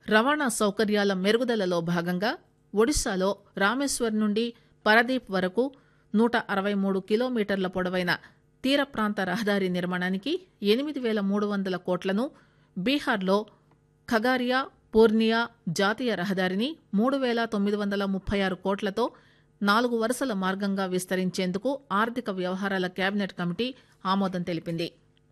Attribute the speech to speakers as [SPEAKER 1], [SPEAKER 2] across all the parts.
[SPEAKER 1] రవాణా సౌకర్యాల మెరుగుదలలో భాగంగా ఒడిశాలో రామేశ్వర్ నుండి పరదీప్ వరకు నూట అరవై మూడు కిలోమీటర్ల పొడవైన తీర ప్రాంత రహదారి నిర్మాణానికి ఎనిమిది వేల మూడు వందల కోట్లను బీహార్లో ఖగారియా పూర్నియా జాతీయ రహదారిని మూడు వేల తొమ్మిది వందల ముప్పై ఆరు కోట్లతో నాలుగు వరుసల మార్గంగా విస్తరించేందుకు ఆర్థిక వ్యవహారాల కేబినెట్ కమిటీ ఆమోదం తెలిపింది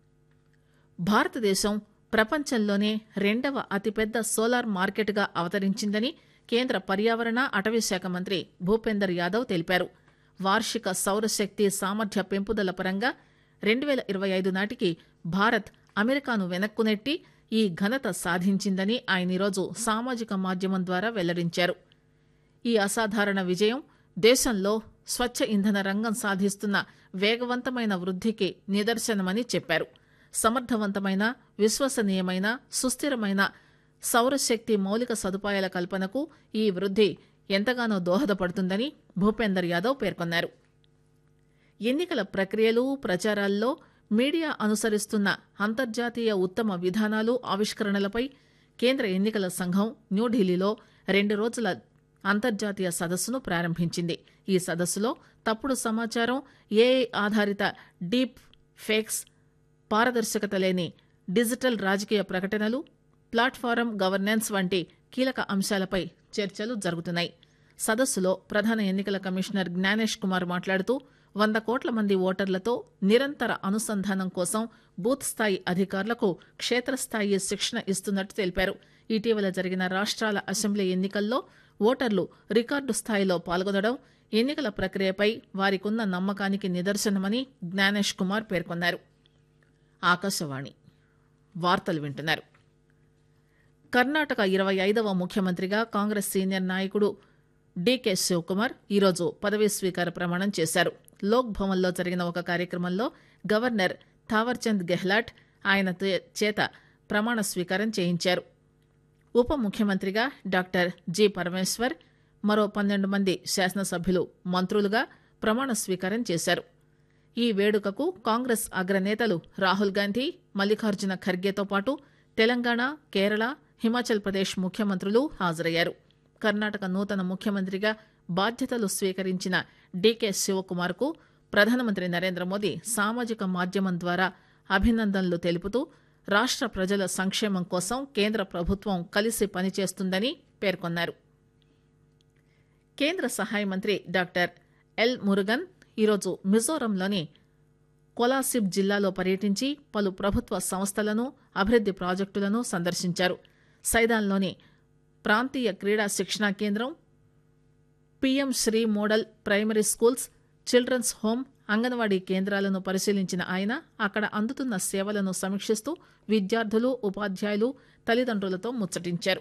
[SPEAKER 1] భారతదేశం ప్రపంచంలోనే రెండవ అతిపెద్ద సోలార్ మార్కెట్గా అవతరించిందని కేంద్ర పర్యావరణ అటవీ శాఖ మంత్రి భూపేందర్ యాదవ్ తెలిపారు వార్షిక సౌరశక్తి సామర్థ్య పెంపుదల పరంగా రెండు వేల ఇరవై ఐదు నాటికి భారత్ అమెరికాను వెనక్కునెట్టి ఈ ఘనత సాధించిందని ఆయన ఈరోజు సామాజిక మాధ్యమం ద్వారా వెల్లడించారు ఈ అసాధారణ విజయం దేశంలో స్వచ్ఛ ఇంధన రంగం సాధిస్తున్న వేగవంతమైన వృద్ధికి నిదర్శనమని చెప్పారు సమర్థవంతమైన విశ్వసనీయమైన సుస్థిరమైన సౌరశక్తి మౌలిక సదుపాయాల కల్పనకు ఈ వృద్ధి ఎంతగానో దోహదపడుతుందని భూపేందర్ యాదవ్ పేర్కొన్నారు ఎన్నికల ప్రక్రియలు ప్రచారాల్లో మీడియా అనుసరిస్తున్న అంతర్జాతీయ ఉత్తమ విధానాలు ఆవిష్కరణలపై కేంద్ర ఎన్నికల సంఘం న్యూఢిల్లీలో రెండు రోజుల అంతర్జాతీయ సదస్సును ప్రారంభించింది ఈ సదస్సులో తప్పుడు సమాచారం ఏఐ ఆధారిత డీప్ ఫేక్స్ పారదర్శకత లేని డిజిటల్ రాజకీయ ప్రకటనలు ప్లాట్ఫారం గవర్నెన్స్ వంటి కీలక అంశాలపై చర్చలు జరుగుతున్నాయి సదస్సులో ప్రధాన ఎన్నికల కమిషనర్ జ్ఞానేష్ కుమార్ మాట్లాడుతూ వంద కోట్ల మంది ఓటర్లతో నిరంతర అనుసంధానం కోసం బూత్ స్థాయి అధికారులకు క్షేత్రస్థాయి శిక్షణ ఇస్తున్నట్టు తెలిపారు ఇటీవల జరిగిన రాష్ట్రాల అసెంబ్లీ ఎన్నికల్లో ఓటర్లు రికార్డు స్థాయిలో పాల్గొనడం ఎన్నికల ప్రక్రియపై వారికున్న నమ్మకానికి నిదర్శనమని జ్ఞానేష్ కుమార్ పేర్కొన్నారు ఆకాశవాణి వార్తలు వింటున్నారు కర్ణాటక ఇరవై ఐదవ ముఖ్యమంత్రిగా కాంగ్రెస్ సీనియర్ నాయకుడు డీకే శివకుమార్ ఈరోజు పదవీ స్వీకార ప్రమాణం చేశారు లోక్ భవన్లో జరిగిన ఒక కార్యక్రమంలో గవర్నర్ థావర్చంద్ గెహ్లాట్ ఆయన తే- చేత ప్రమాణ స్వీకారం చేయించారు ఉప ముఖ్యమంత్రిగా డాక్టర్ జి పరమేశ్వర్ మరో పన్నెండు మంది శాసనసభ్యులు మంత్రులుగా ప్రమాణ స్వీకారం చేశారు ఈ వేడుకకు కాంగ్రెస్ అగ్రనేతలు రాహుల్ గాంధీ మల్లికార్జున ఖర్గేతో పాటు తెలంగాణ కేరళ హిమాచల్ ప్రదేశ్ ముఖ్యమంత్రులు హాజరయ్యారు కర్ణాటక నూతన ముఖ్యమంత్రిగా బాధ్యతలు స్వీకరించిన డీకే శివకుమార్ కు ప్రధానమంత్రి నరేంద్ర మోదీ సామాజిక మాధ్యమం ద్వారా అభినందనలు తెలుపుతూ రాష్ట్ర ప్రజల సంక్షేమం కోసం కేంద్ర ప్రభుత్వం కలిసి పనిచేస్తుందని పేర్కొన్నారు కేంద్ర సహాయ మంత్రి డాక్టర్ ఎల్ మురుగన్ ఈరోజు మిజోరంలోని కొలాసిబ్ జిల్లాలో పర్యటించి పలు ప్రభుత్వ సంస్థలను అభివృద్ది ప్రాజెక్టులను సందర్శించారు సైదాన్లోని ప్రాంతీయ క్రీడా శిక్షణా కేంద్రం PM Shri model primary schools children's home anganwadi కేంద్రాలను పరిశీలించిన ఆయన అక్కడ అందుతున్న సేవలను సమీక్షిస్తూ విద్యార్థులు ఉపాధ్యాయులు తల్లిదండ్రులతో ముచ్చటించారు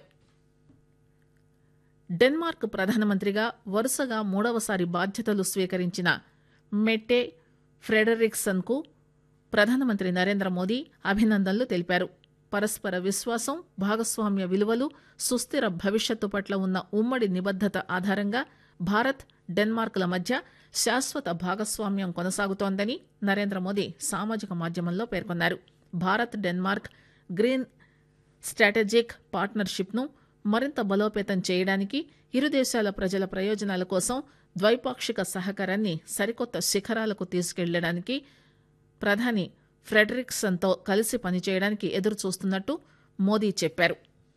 [SPEAKER 1] డెన్మార్క్ ప్రధానమంత్రిగా వరుసగా మూడవసారి బాధ్యతలు స్వీకరించిన మెట్టే ఫ్రెడరిక్సన్ కు ప్రధానమంత్రి నరేంద్ర మోదీ అభినందనలు తెలిపారు పరస్పర విశ్వాసం భాగస్వామ్య విలువలు సుస్థిర భవిష్యత్తు పట్ల ఉన్న ఉమ్మడి నిబద్దత ఆధారంగా భారత్ డెన్మార్క్ల మధ్య శాశ్వత భాగస్వామ్యం కొనసాగుతోందని నరేంద్ర మోదీ సామాజిక మాధ్యమంలో పేర్కొన్నారు భారత్ డెన్మార్క్ గ్రీన్ స్ట్రాటజిక్ పార్ట్నర్షిప్ను మరింత బలోపేతం చేయడానికి ఇరు దేశాల ప్రజల ప్రయోజనాల కోసం ద్వైపాక్షిక సహకారాన్ని సరికొత్త శిఖరాలకు తీసుకెళ్లడానికి ప్రధాని ఫ్రెడరిక్సన్తో కలిసి పనిచేయడానికి ఎదురు చూస్తున్నట్టు మోదీ చెప్పారు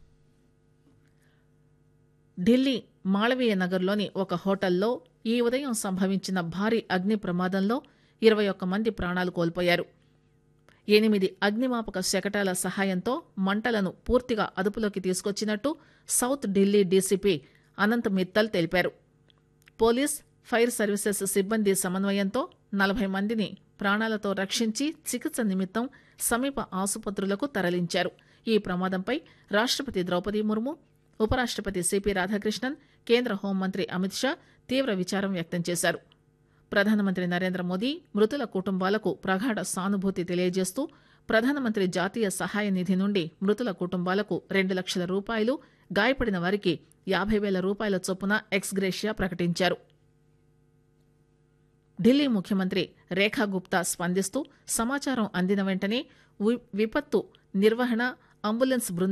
[SPEAKER 1] ఢిల్లీ మాళవీయ నగర్లోని ఒక హోటల్లో ఈ ఉదయం సంభవించిన భారీ అగ్ని ప్రమాదంలో ఇరవై ఒక్క మంది ప్రాణాలు కోల్పోయారు ఎనిమిది అగ్నిమాపక శకటాల సహాయంతో మంటలను పూర్తిగా అదుపులోకి తీసుకొచ్చినట్టు సౌత్ ఢిల్లీ డీసీపీ అనంత్ మిత్తల్ తెలిపారు పోలీస్ ఫైర్ సర్వీసెస్ సిబ్బంది సమన్వయంతో నలభై మందిని ప్రాణాలతో రక్షించి చికిత్స నిమిత్తం సమీప ఆసుపత్రులకు తరలించారు ఈ ప్రమాదంపై రాష్ట్రపతి ద్రౌపది ముర్ము ఉపరాష్ట్రపతి సిపి రాధాకృష్ణన్ కేంద్ర హోంమంత్రి అమిత్ షా తీవ్ర విచారం వ్యక్తం చేశారు ప్రధానమంత్రి నరేంద్ర మోదీ మృతుల కుటుంబాలకు ప్రగాఢ సానుభూతి తెలియజేస్తూ ప్రధానమంత్రి జాతీయ సహాయ నిధి నుండి మృతుల కుటుంబాలకు రెండు లక్షల రూపాయలు గాయపడిన వారికి యాభై వేల రూపాయల చొప్పున ఎక్స్గ్రేషియా ప్రకటించారు ఢిల్లీ ముఖ్యమంత్రి రేఖా గుప్తా స్పందిస్తూ సమాచారం అందిన వెంటనే వి- విపత్తు నిర్వహణ అంబులెన్స్ బృందం